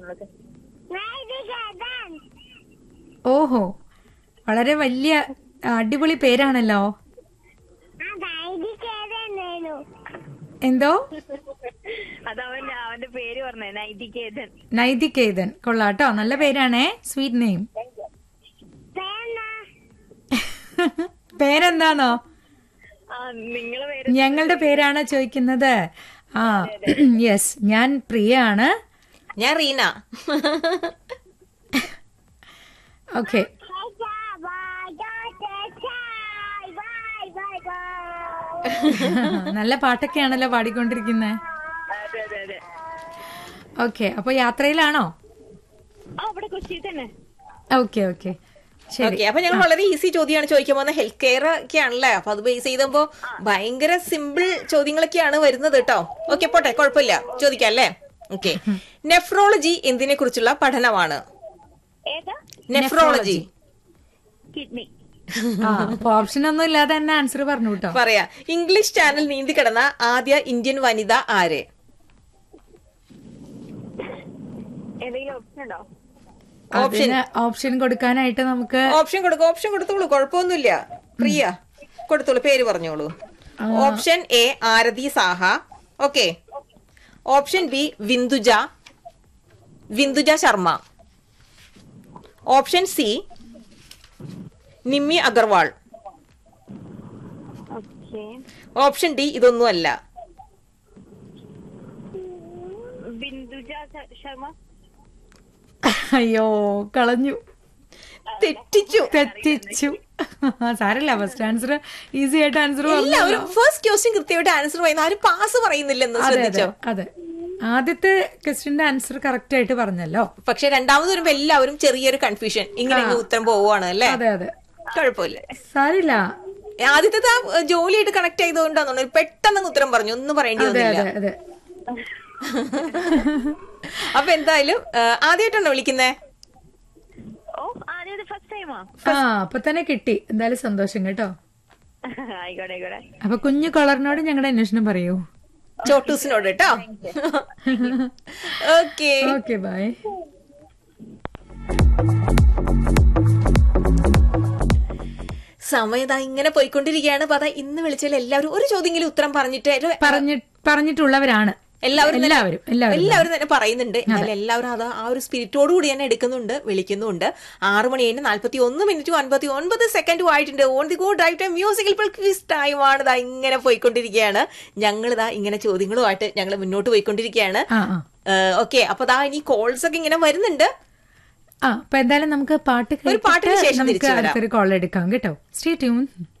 പറഞ്ഞത് ഓഹോ വളരെ വലിയ അടിപൊളി പേരാണല്ലോ എന്തോ അതവൻ അവന്റെ പേര് പറഞ്ഞേ നൈതികേതൻ നൈതികേതൻ കൊള്ളാട്ടോ നല്ല പേരാണേ സ്വീറ്റ് നെയിം പേരെന്താണോ ആ നിങ്ങളെ പേര് ഞങ്ങളുടെ പേരാണ് ചോദിക്കുന്നത് ആ യെസ് ഞാൻ പ്രിയ ആണ് ഞാൻ റീന ഓക്കെ നല്ല പാട്ടൊക്കെയാണല്ലോ പാടിക്കൊണ്ടിരിക്കുന്നത് അതെ അതെ അതെ ഓക്കെ അപ്പൊ യാത്രയിലാണോ ആ ഇവിടെ കൊച്ചി തന്നെ ഓക്കെ ഓക്കെ ശരി ഓക്കെ അപ്പൊ ഞങ്ങൾ വളരെ ഈസി ചോദ്യമാണ് ചോദിക്കാൻ പോകുന്നത് ഹെൽത്ത് കെയർ ഒക്കെ ആണല്ലേ അപ്പൊ അത് ബേസ് ചെയ്തപ്പോ ഭയങ്കര സിമ്പിൾ ചോദ്യങ്ങളൊക്കെയാണ് വരുന്നത് കേട്ടോ ഓക്കെ പോട്ടെ കുഴപ്പമില്ല ചോദിക്കാം അല്ലേ ഓക്കെ നെഫ്രോളജി എന്തിനെ കുറിച്ചുള്ള പഠനമാണ് ഏതാ നെഫ്രോളജി കിഡ്നി ആ അപ്പൊ ഓപ്ഷൻ ഒന്നും ഇല്ലാതെ തന്നെ ആൻസർ പറഞ്ഞു കേട്ടോ പറയാ ഇംഗ്ലീഷ് ചാനൽ നീന്തി കിടന്ന ആദ്യ ഇന്ത്യൻ വനിത ആര് എന്തെങ്കിലും ഓപ്ഷൻ ഉണ്ടോ അതിന് ഓപ്ഷൻ കൊടുക്കാനായിട്ട് നമുക്ക് ഓപ്ഷൻ കൊടുക്കും ഓപ്ഷൻ കൊടുത്തോളൂ കുഴപ്പമൊന്നുമില്ല പ്രിയ കൊടുത്തോളൂ പേര് പറഞ്ഞോളൂ option A Aarti Saha okay option B Vinduja Vinduja Sharma option C Nimmi Agarwal okay option D ഇതൊന്നുമല്ല ബിന്ദുജ ശ- ശർമ്മ അയ്യോ കളഞ്ഞു തെറ്റിച്ചു തെറ്റിച്ചു സാരല്ല ഫസ്റ്റ് ആൻസർ ഈസി ആയിട്ട് ആൻസർ എല്ലാവരും ഫസ്റ്റ് ക്വസ്റ്റ്യൻ കൃത്യമായിട്ട് ആൻസർ പറയുന്ന ആരും പാസ് പറയുന്നില്ലെന്ന് അതെ അതെ ശ്രദ്ധിച്ചോ അതെ ആദ്യത്തെ ക്വസ്റ്റിന്റെ ആൻസർ കറക്റ്റ് ആയിട്ട് പറഞ്ഞല്ലോ പക്ഷെ രണ്ടാമത് വരുമ്പോ എല്ലാവരും ചെറിയൊരു കൺഫ്യൂഷൻ ഇങ്ങനെ അങ്ങ് ഉത്തരം പോവുകയാണ് അല്ലേ അതെ അതെ കുഴപ്പമില്ല സാരില്ല ആദ്യത്തെ ആ ജോലിയായിട്ട് കണക്ട് ചെയ്തുകൊണ്ടാണ് തോന്നുന്നത് പെട്ടെന്ന് അങ്ങ് ഉത്തരം പറഞ്ഞു ഒന്നും പറയേണ്ടി അതെ വന്നില്ല അതെ അതെ അപ്പൊ എന്തായാലും ആ, ആദ്യമായിട്ടാണോ വിളിക്കുന്നേ ഓ ആദ്യം ഫസ്റ്റ് ടൈമാ ആ അപ്പൊ തന്നെ കിട്ടി എന്തായാലും സന്തോഷം കേട്ടോ ആയിക്കോട്ടെ ആയിക്കോട്ടെ അപ്പൊ കുഞ്ഞു കളറിനോട് ഞങ്ങളുടെ അന്വേഷണം പറയൂ ചോട്ടൂസിനോട് കേട്ടോ ഓക്കെ ഓക്കെ ബൈ സമയതാ ഇങ്ങനെ പോയിക്കൊണ്ടിരിക്കുകയാണ് അപ്പൊ അതാ ഇന്ന് വിളിച്ചാൽ എല്ലാവരും ഒരു ചോദ്യമെങ്കിലും ഉത്തരം പറഞ്ഞിട്ട് ഒരു- പറഞ്ഞി പറഞ്ഞിട്ടുള്ളവരാണ് എല്ലാവരും തന്നെ- എല്ലാവരും എല്ലാവരും എല്ലാവരും തന്നെ പറയുന്നുണ്ട് എന്നാലും എല്ലാവരും അത് ആ ഒരു സ്പിരിറ്റോട് കൂടി തന്നെ എടുക്കുന്നുണ്ട് വിളിക്കുന്നുണ്ട് ആറ് മണി കഴിഞ്ഞ് നാല്പത്തി ഒന്ന് മിനിറ്റും അൻപത്തി ഒൻപത് സെക്കൻഡും ആയിട്ടുണ്ട് on the go drive time musical quiz time ആണ് ഇതാ ഇങ്ങനെ പോയിക്കൊണ്ടിരിക്കുകയാണ് ഞങ്ങൾ ഇതാ ഇങ്ങനെ ചോദ്യങ്ങളുമായിട്ട് ഞങ്ങൾ മുന്നോട്ട് പോയിക്കൊണ്ടിരിക്കുകയാണ് ആ ആ ഓക്കെ അപ്പൊ ദാ ഇനി കോൾസ് ഒക്കെ ഇങ്ങനെ വരുന്നുണ്ട് ആ അപ്പൊ എന്തായാലും നമുക്ക് പാട്ട് ഒരു പാട്ടിന് കേട്ടിട്ട് ശേഷം നമുക്ക് തിരിച്ചു വരാം. അടുത്തൊരു കോൾ എടുക്കാം കേട്ടോ സ്റ്റേ ട്യൂൺ